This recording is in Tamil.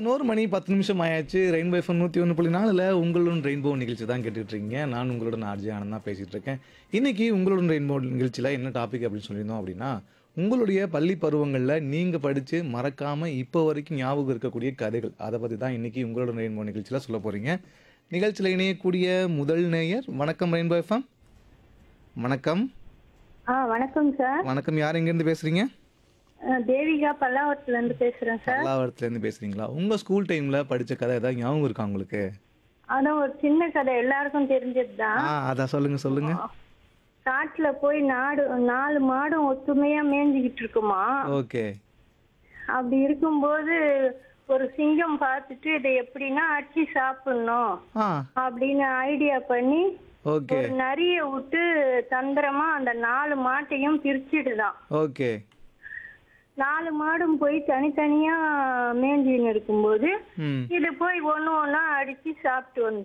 பதினோரு மணி பத்து நிமிஷம் ஆயாச்சு ரெயின்போ எஃப்எம் நூற்றி ஒன்று புள்ளி நாலில் உங்களுடன் ரெயின்போ நிகழ்ச்சி தான் கேட்டுட்டு இருக்கீங்க நான் உங்களுடன் ஆர்ஜி ஆனந்த் தான் பேசிகிட்டு இருக்கேன் இன்னைக்கு உங்களுடன் ரெயின்போ நிகழ்ச்சியில் என்ன டாபிக் அப்படின்னு சொல்லியிருந்தோம் அப்படின்னா உங்களுடைய பள்ளி பருவங்களில் நீங்கள் படித்து மறக்காமல் இப்போ வரைக்கும் ஞாபகம் இருக்கக்கூடிய கதைகள் அதை பற்றி தான் இன்னைக்கு உங்களுடன் ரெயின்போ நிகழ்ச்சியில் சொல்ல போகிறீங்க நிகழ்ச்சியில் இணையக்கூடிய முதல் நேயர் வணக்கம் ரெயின்போ எஃப்எம் வணக்கம் ஆ வணக்கம் சார் வணக்கம் யார் எங்கேருந்து பேசுகிறீங்க அஹ் தேவிகா பல்லாவரத்துல இருந்து பேசுறேன் சார் பல்லாவரத்துலேருந்து பேசுகிறீங்களா உங்கள் ஸ்கூல் டைமில் படித்த கதை ஏதாவது ஞாபகம் இருக்கா உங்களுக்கு அதான் ஒரு சின்ன கதை எல்லாருக்கும் தெரிஞ்சதுதான் ஆ அதான் சொல்லுங்க சொல்லுங்க காட்டுல போய் நாடு நாலு மாடும் ஒத்துமையா மேய்ஞ்சிக்கிட்டு இருக்குமா ஓகே அப்படி இருக்கும்போது ஒரு சிங்கம் பார்த்துட்டு இதை எப்படின்னா அடிச்சு சாப்பிடணும் ஆ அப்படின்னு ஐடியா பண்ணி ஓகே ஒரு நரிய விட்டு தந்திரமா அந்த நாலு மாட்டையும் பிரிச்சிடுதான் ஓகே நாலு மாடும் போய் தனித்தனியா மேய்ஞ்சின்னு இருக்கும்போது ம் இது போய் ஒண்ணு ஒண்ணா அடிச்சு சாப்பிட்டு வந்து